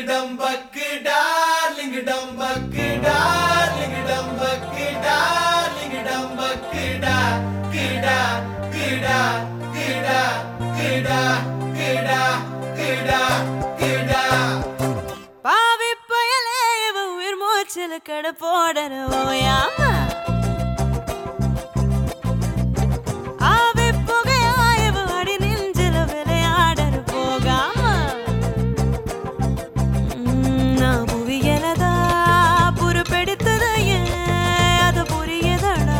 டம்பக்கு darling டம்பக்கு darling டம்பக்கு darling டம்பக்கு டா கிடா கிடா கிடா கிடா கிடா கிடா கிடா பாவி பயலே இவ உயிர் மூச்சில் கட போடற ஓயாம ஆவி புகையா இவ அடி நெஞ்சில விளையாடற போகாம ம், நான் புவியலதா புறப்பெடுத்தது ஏன் அது புரியதடா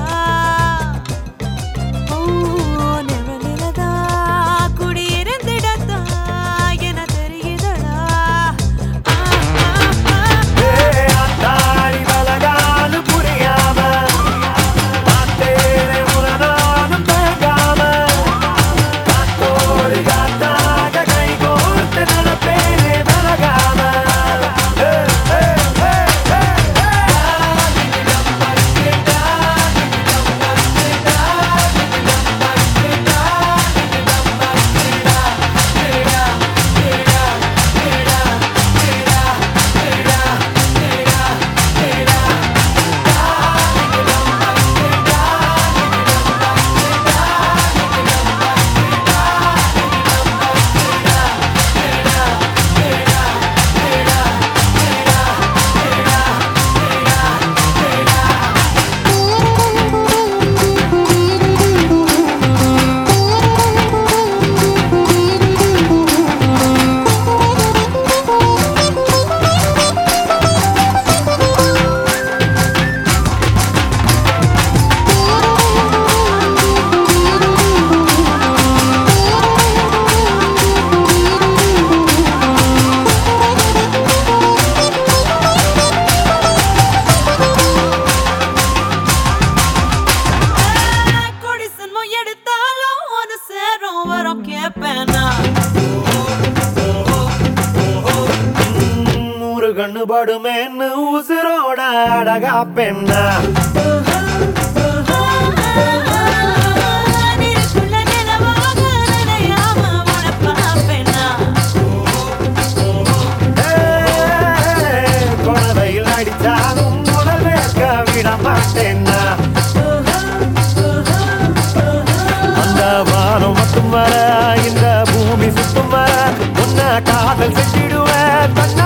ஓ நிழலிலதா குடியிருந்திடத்தா என தெரியுதடா ஆ, ஆ, ஆ. அத்தாடி வலகாலு புரியாம பார்த்தேனே உனதானும் தேங்காம காத்தோடு காத்தாக கை கோர்த்து நடப்பேனே விலகாம ஏ, ஏ, ஏ, ஏ, கொடி சன்மம் எடுத்தாலும் ஒரு சேரும் வரும் கேப்பேனா நூறு கண்ணு படுமேன்னு உசுரோட அழகா பெண்ணா நீருக்குள்ள நிலவாக நினையாம உன பாப்பேனா குழந்தையில் அடித்தாலும் உடல் வேர்க்க விட மாட்டேன்னா அந்த வானம் மட்டும் வர இந்த பூமி சுத்தும் வர உன்னை காதல் செஞ்சிடுவேன் தன்னை